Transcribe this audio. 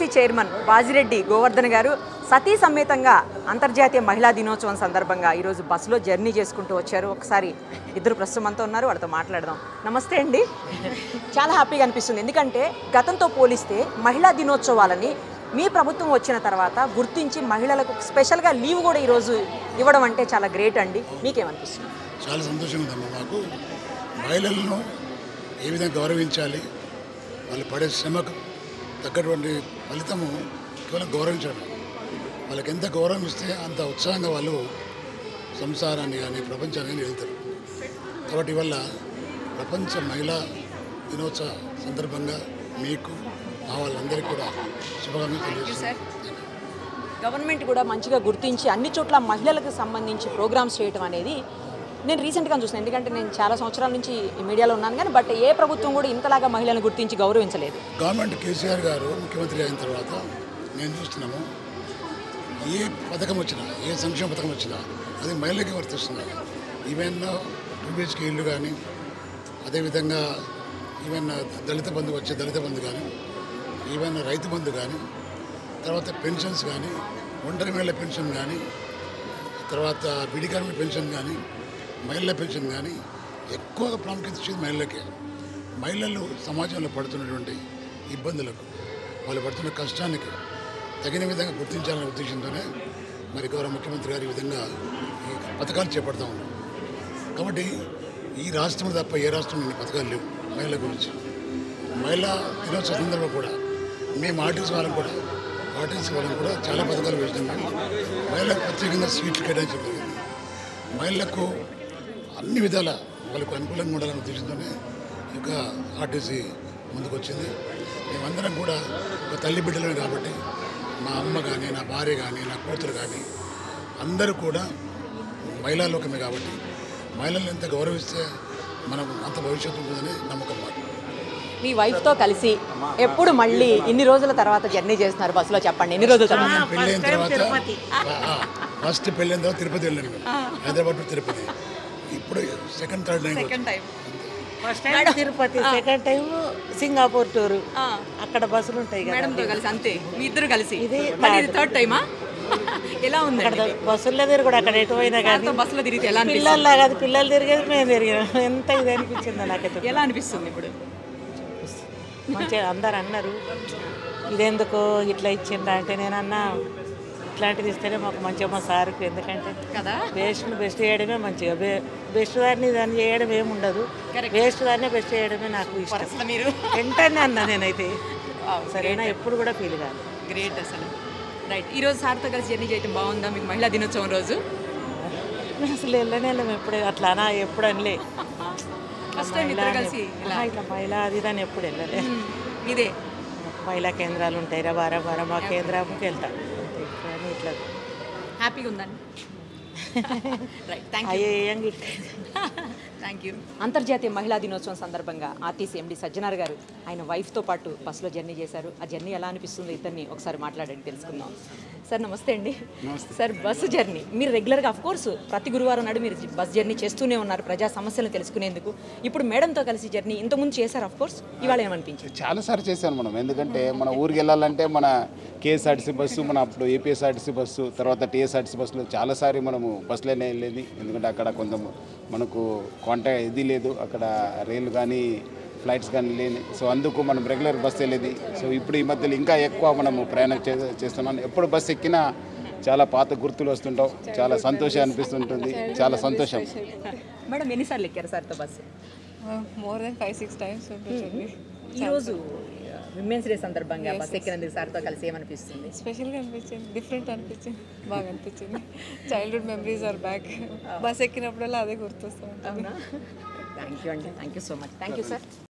Chairman Bajireddy Govardhan గారు సతీ సమేతంగా అంతర్జాతీయ మహిళా దినోత్సవం సందర్భంగా ఈరోజు బస్సులో జర్నీ చేసుకుంటూ వచ్చారు ఒకసారి ఇద్దరు ప్రస్తుతం అంతా ఉన్నారు వాళ్ళతో మాట్లాడదాం నమస్తే అండి చాలా హ్యాపీగా అనిపిస్తుంది ఎందుకంటే గతంతో పోలిస్తే మహిళా దినోత్సవాలని మీ ప్రభుత్వం వచ్చిన తర్వాత గుర్తించి మహిళలకు స్పెషల్గా లీవ్ కూడా ఈరోజు ఇవ్వడం అంటే చాలా గ్రేట్ అండి మీకేమనిపిస్తుంది చాలా సంతోషంగా ఉందమ్మా మాకు మహిళలను ఏ విధంగా గౌరవించాలి వాళ్ళు పడే శ్రమకు తగ్గటువంటి ఫలితము కేవలం గౌరవించడం వాళ్ళకి ఎంత గౌరవం ఇస్తే అంత ఉత్సాహంగా వాళ్ళు సంసారాన్ని కానీ ప్రపంచాన్ని కానీ వెళ్తారు కాబట్టి వల్ల ప్రపంచ మహిళా దినోత్సవ సందర్భంగా మీకు మా వాళ్ళందరికీ కూడా శుభాకాంక్షలు తెలియజేస్తున్నాను గవర్నమెంట్ కూడా మంచిగా గుర్తించి అన్ని చోట్ల మహిళలకు సంబంధించి ప్రోగ్రామ్స్ చేయడం అనేది నేను రీసెంట్గా చూసాను ఎందుకంటే నేను చాలా సంవత్సరాల నుంచి ఈ మీడియాలో ఉన్నాను కానీ బట్ ఏ ప్రభుత్వం కూడా ఇంతలాగా మహిళలను గుర్తించి గౌరవించలేదు గవర్నమెంట్ కేసీఆర్ గారు ముఖ్యమంత్రి అయిన తర్వాత నేను చూస్తున్నాము ఏ పథకం వచ్చినా ఏ సంక్షేమ పథకం వచ్చినా అది మహిళలకి వర్తిస్తున్నారు ఈవెన్ టూ బిహెచ్కే ఇల్లు కానీ అదేవిధంగా ఈవెన్ దళిత బంధు వచ్చే దళిత బంధు కానీ ఈవెన్ రైతు బంధు కానీ తర్వాత పెన్షన్స్ కానీ ఒంటరి మహిళల పెన్షన్ కానీ తర్వాత బిడి కార్మిక పెన్షన్ కానీ మహిళల పెన్షన్ కానీ ఎక్కువగా ప్రాముఖ్యత ఇచ్చేది మహిళలకే మహిళలు సమాజంలో పడుతున్నటువంటి ఇబ్బందులకు వాళ్ళు పడుతున్న కష్టానికి తగిన విధంగా గుర్తించాలనే ఉద్దేశంతోనే మరి గౌరవ ముఖ్యమంత్రి గారు ఈ విధంగా ఈ పథకాలు చేపడతా ఉన్నారు కాబట్టి ఈ రాష్ట్రం తప్ప ఏ రాష్ట్రం ఇన్ని పథకాలు లేవు మహిళల గురించి మహిళా దినోత్సవ సందర్భంగా కూడా మేము ఆర్టీసీ వాళ్ళం కూడా ఆర్టీసీ వాళ్ళం కూడా చాలా పథకాలు వేసినాం మేము మహిళలకు ప్రత్యేకంగా సీట్లు కేటాయించడం జరిగింది మహిళలకు అన్ని విధాల వాళ్ళకు అనుకూలంగా ఉండాలనే ఉద్దేశంతోనే ఈ యొక్క ఆర్టీసీ ముందుకు వచ్చింది మేమందరం కూడా ఒక తల్లి బిడ్డలమే కాబట్టి మా అమ్మ కానీ నా భార్య కానీ నా కూతురు కానీ అందరూ కూడా మహిళా లోకమే కాబట్టి మహిళలను ఎంత గౌరవిస్తే మనం అంత భవిష్యత్తు ఉంటుందని నమ్మకం మాకు మీ వైఫ్తో కలిసి ఎప్పుడు మళ్ళీ ఇన్ని రోజుల తర్వాత జర్నీ చేస్తున్నారు బస్సులో చెప్పండి ఎన్ని రోజుల తర్వాత పెళ్ళైన తర్వాత ఫస్ట్ పెళ్ళైన తర్వాత తిరుపతి వెళ్ళాను మేము. హైదరాబాద్ టు తిరుపతి ఇప్పుడు second third nine second time first time Tirupati second time Singapore tour అక్కడ బస్సులు ఉంటాయి కదా మేడంతో కలిసి అంతే మీ ఇద్దరు కలిసి ఇది మళ్ళీ ఇది థర్డ్ టైమా ఎలా ఉంది అక్కడ బస్సుల్లో తిరుగుడు అక్కడ ఎటు పోయినా కానీ బస్సులో తిరిగితే ఎలా అనిపిస్తుంది పిల్లల్లా కాదు పిల్లలు తిరిగేది మేము తిరిగాం ఎంత ఇది అనిపించింది నాకైతే ఎలా అనిపిస్తుంది ఇప్పుడు మంచిగా అందరు అన్నారు ఇదెందుకు ఇట్లా ఇచ్చిండ్రా అంటే నేను అన్నా ఇట్లాంటిది ఇస్తేనే మాకు మంచిగా మా సార్కు ఎందుకంటే కదా వేస్ట్ బెస్ట్ చేయడమే మంచిగా బెస్ట్ దాన్ని దాన్ని చేయడం ఏమి ఉండదు వేస్ట్ దాన్ని బెస్ట్ చేయడమే నాకు ఇష్టం అసలు మీరు వెంటనే అన్నా నేనైతే సరేనా ఎప్పుడు కూడా ఫీల్ కాదు గ్రేట్ అసలు రైట్ ఈ రోజు సార్తో కలిసి జర్నీ చేయడం బాగుందా మీకు మహిళా దినోత్సవం రోజు నేను అసలు వెళ్ళనే వెళ్ళాము ఎప్పుడు అట్లా అనా ఎప్పుడు అనలే ఫస్ట్ టైం ఇద్దరు కలిసి ఇలా ఆహా, ఇట్లా మహిళా అది దాన్ని ఎప్పుడు వెళ్ళలే మ్, ఇదే మహిళా కేంద్రాలు ఉంటాయి రా వారం వారం ఆ కేంద్రంకి వెళ్తా అంతే. కానీ ఇట్లా హ్యాపీగా ఉందండి రైట్ థ్యాంక్ యూ అయ్యే ఏం గిట్ట థ్యాంక్ యూ అంతర్జాతీయ మహిళా దినోత్సవం సందర్భంగా ఆర్టీసీ ఎండి సజ్జనార్ గారు ఆయన వైఫ్తో పాటు బస్సులో జర్నీ చేశారు ఆ జర్నీ ఎలా అనిపిస్తుందో ఇద్దరిని ఒకసారి మాట్లాడండి తెలుసుకుందాం సార్ నమస్తే అండి సార్ బస్సు జర్నీ మీరు రెగ్యులర్గా అఫ్ కోర్స్ ప్రతి గురువారం నాడు మీరు బస్ జర్నీ చేస్తూనే ఉన్నారు ప్రజా సమస్యలను తెలుసుకునేందుకు ఇప్పుడు మేడంతో కలిసి జర్నీ ఇంతకుముందు చేశారు అఫ్ కోర్స్ ఇవాళ ఏమనిపించింది చాలాసార్లు చేశాను మనం ఎందుకంటే మన ఊరికి వెళ్ళాలంటే మన కేఎస్ఆర్టీసీ బస్సు మన అప్పుడు ఏపీఎస్ఆర్టీసీ బస్సు తర్వాత టీఎస్ఆర్టీసీ బస్సులో చాలాసారి మనము బస్సులోనే వెళ్ళేది ఎందుకంటే అక్కడ కొంత మనకు కాంటాక్ట్ ఇది లేదు అక్కడ రైలు కానీ ఫ్లైట్స్ కానీ లేని సో అందుకు మనం రెగ్యులర్ బస్సు వెళ్ళేది సో ఇప్పుడు ఈ మధ్యలో ఇంకా ఎక్కువ మనము ప్రయాణం చే చేస్తున్నాం ఎప్పుడు బస్సు ఎక్కినా చాలా పాత గుర్తులు వస్తుంటాం చాలా సంతోషం అనిపిస్తుంటుంది చాలా సంతోషం మేడం ఎన్నిసార్లు ఎక్కారు సార్తో bus more than five six times ఉంటుంది ఈరోజు విమెన్స్ డే సందర్భంగా బస్ ఎక్కినందుకు సార్తో కలిసి ఏమనిపిస్తుంది స్పెషల్గా అనిపించింది డిఫరెంట్ అనిపించింది బాగా అనిపించింది childhood memories are back bus ఎక్కినప్పుడల్లా అదే గుర్తొస్తూ ఉంటుంది థ్యాంక్ యూ అండి thank you so much thank you sir